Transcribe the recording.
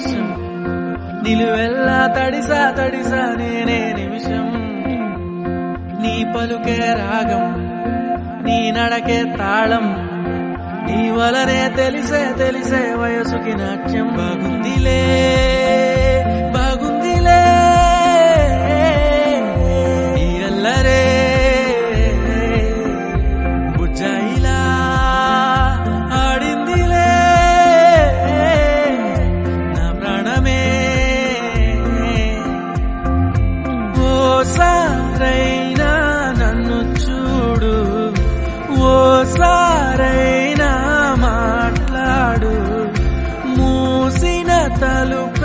వర్షం నిలువెల్లా తడిసా తడిసా నేనే నిమిషం నీ పలుకే రాగం నీ నడకే తాళం నీ వలనే తెలిసే తెలిసే వయసుకి నాట్యం బాగుందిలే బాగుందిలే ఈ అల్లరే బుజ్జాయిలా ఆడిందిలే నా ప్రాణమే ఓసారైనా నన్ను చూడు ఓసారైనా మాట్లాడు మూసిన తలుపు